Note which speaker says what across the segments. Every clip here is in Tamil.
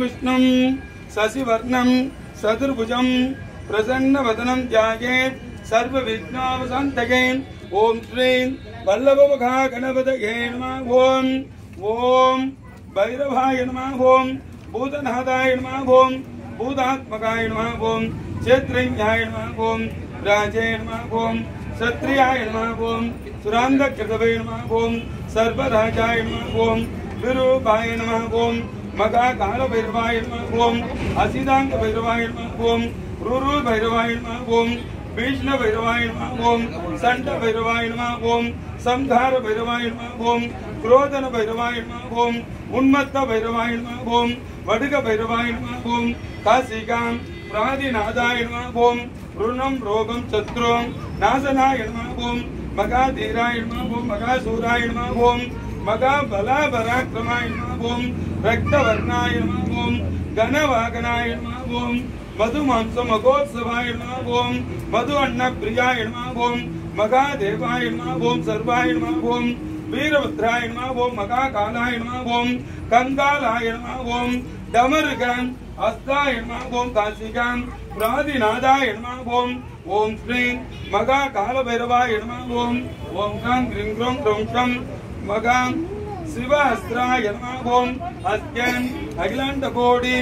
Speaker 1: विष्णुं शशिवर्णं चतुर्भुजं प्रसन्नवदनं ध्यायेत् सर्वविघ्नावसन्तके ॐ श्रीं वल्लभमखा गणपतये नमः ॐ ॐ भैरवाय नमः ॐ भूतनाथाय नमः ॐ भूतात्मकाय नमः ॐ क्षेत्रज्ञाय नमः ॐ राजे नमः ॐ क्षत्रियाय नमः ॐ सुरान्धकृतवे नमः ॐ सर्वराजाय नमः ॐ विरूपाय नमः ॐ मगाकालभैरवाय नमः ॐ असिदाङ्गभैरवाय नमः ॐ रुरुभैरवाय नमः ॐ भीष्णभैरवाय नमः ॐ सण्डभैरवाय नमः ॐ संहारभैरवाय नमः ॐ क्रोधनभैरवाय नमः ॐ उन्मत्तभैरवाय नमः ॐ वडुकभैरवाय नमः ॐ काशिकां प्रादिनादाय नमः ॐ ऋणं रोगं शत्रुं नाशनाय नमः ॐ मगाधीराय नमः ॐ मगासूराय नमः ॐ मगाबलापराक्रमाय नमः ॐ रक्तवर्णाय नमः ॐ घनवागनाय नमः ॐ मधुमांस महोत्सवाय नमः ॐ मधु अन्नप्रियाय नमः ॐ मगादेवाय नमः ॐ सर्वाय नमः ॐ वीरभद्राय नमः ॐ मगाकालाय नमः ॐ कङ्गालाय नमः ॐ डमरुगन् हस्ताय नमः ॐ काशिकां प्रादिनादाय नमः ॐ ॐ श्रीं मगाकालभैरवाय नमः ॐ ॐ गं ग्रीं ग्रौं ग्रौं शं मगां शिवहस्त्राय नमः ॐ हस्त्यन् अखिलाण्डकोटि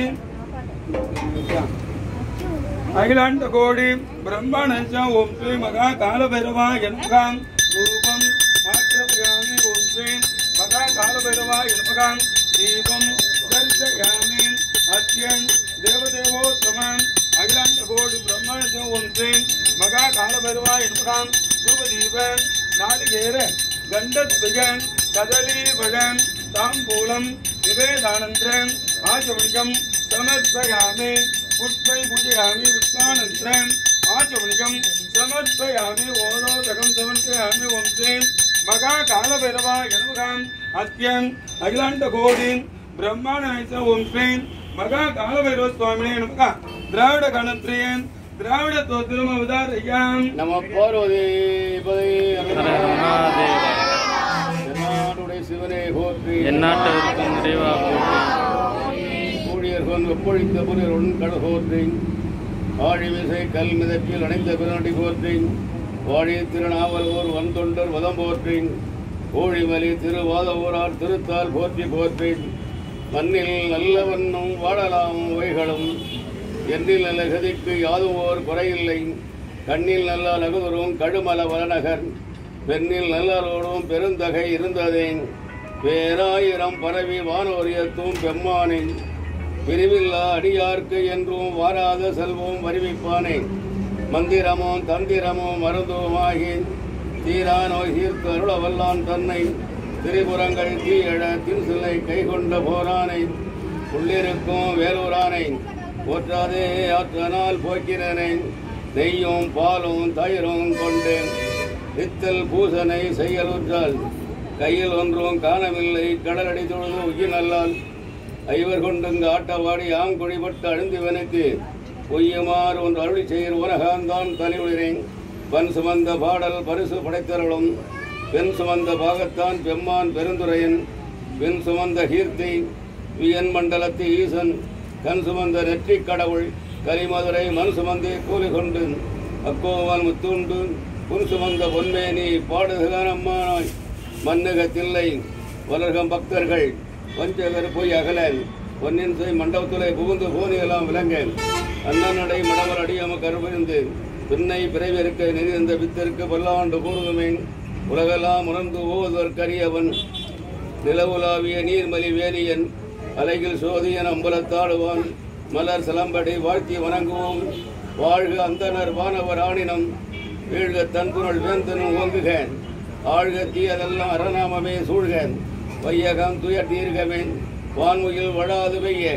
Speaker 1: अखिलाण्डकोटि ब्रह्मणश्च ॐ श्री मगा कालभैरवाय नमः रूपम् आक्रमयामि ॐ श्री मगा कालभैरवाय नमः दीपं दर्शयामि अत्यन् देवदेवोत्तमम् अखिलाण्डकोटि ब्रह्मणश्च ॐ श्री मगा कालभैरवाय नमः शुभदीप नालिकेर गण्डद्वयन् कदलीफलम् ताम्बूलम् निवेदानन्तरम् आचमनिकम् समर्पयामि पुष्पै पूजयामि पुष्पानन्तरम् आचमनिकम् समर्पयामि ओरोदकम् समर्पयामि ॐ श्रीं मगाकालभैरवाय नमः अत्यन् अखिलाण्डकोटि ब्रह्माणाय च ॐ श्रीं मगाकालभैरव स्वामिने नमः द्राविड गणप्रियन् द्राविड तोत्रम् अवतारयाम्
Speaker 2: நம பார்வதேபதே என்னாடுடைய சிவனே போற்றி
Speaker 3: எந்நாட்டவருக்கும் நிறைவா
Speaker 2: ஊழியர்கள் ஒப்பொழித்த புனிருடன் கடல் போற்றி ஆழிமிசை கல் மிதப்பில் அணைந்த பிறனடி போற்றி வாழி திருநாவல் ஓர் வந்தொண்டர் வதம் போற்றி ஊழிமலி திருவாதவூரார் திருத்தால் போற்றி போற்றி மண்ணில் நல்லவண்ணும் வாழலாம் வைகளும் எண்ணில் நல்ல கதிக்கு யாதும் ஓர் குறையில்லை கண்ணில் நல்ல நகுதரும் கழுமல வளநகர் பெண்ணில் நல்லரோடும் பெருந்தகை இருந்ததே பேராயிரம் பரவி வானோரியத்தும் பெம்மானே பிரிவில்லா அடியார்க்கு என்றும் வாராத செல்வம் வருவிப்பானே மந்திரமும் தந்திரமும் மருந்துமாகி தீரா நோய் தீர்த்து அருள வல்லான் தன்னை திரிபுரங்கள் தீயழ திருசிலை கைகொண்ட போரானை உள்ளிருக்கும் வேலூரானை போற்றாதே ஆற்றனால் போக்கினனை நெய்யும் பாலும் தயிரும் கொண்டு வித்தல் பூசனை செய்யலுற்றால் கையில் ஒன்றும் காணவில்லை கடலடி தொழுது உயிர் நல்லால் ஐவர் கொண்டுங்க ஆட்டவாடி ஆம் குடிபட்டு அழுந்திவனுக்கு பொய்யுமாறு ஒன்று அருளி செய்கிற உலகாந்தான் தலையுளிரேன் பன் சுமந்த பாடல் பரிசு படைத்தருளும் பெண் சுமந்த பாகத்தான் பெம்மான் பெருந்துரையன் பெண் சுமந்த கீர்த்தி வியன் மண்டலத்து ஈசன் கண் சுமந்த நெற்றிக் கடவுள் கலிமதுரை மண் சுமந்தே கூலி கொண்டு அக்கோவான் முத்துண்டு புன் சுமந்த பொன்மேனி பாடுகிறான் அம்மானாய் மன்னகத்தில்லை வளர்கம் பக்தர்கள் வஞ்சகர் போய் அகல பொன்னின் செய் மண்டபத்துறை புகுந்து பூனியெல்லாம் விளங்க அண்ணனடை மடவர் அடியாம கருவிருந்து பின்னை பிறவிருக்க நெறிந்த வித்திற்கு பல்லாண்டு கூறுதுமே உலகெல்லாம் உணர்ந்து ஓதுவதற்கரியவன் நிலவுலாவிய நீர்மலி வேலியன் அலையில் சோதியன் அம்பலத்தாடுவான் மலர் சிலம்படி வாழ்த்தி வணங்குவோம் வாழ்க அந்தனர் வானவர் ஆணினம் வீழ்க தன்புணல் வேந்தனும் ஓங்குக ஆழ்க தீயதெல்லாம் அரணாமமே சூழ்க வையகம் துயர் தீர்கமே வான்முகில் வழாது பெய்ய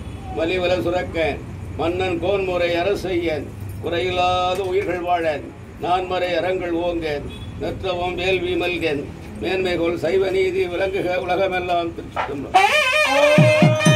Speaker 2: மலிவல சுரக்க மன்னன் கோன்முறை அரசெய்ய குறையில்லாத உயிர்கள் வாழ நான்மறை அறங்கள் ஓங்க நற்றவம் வேள்வி மல்க மேன்மைகொள் சைவ நீதி விளங்குக உலகமெல்லாம் திருச்சிதம்பரம்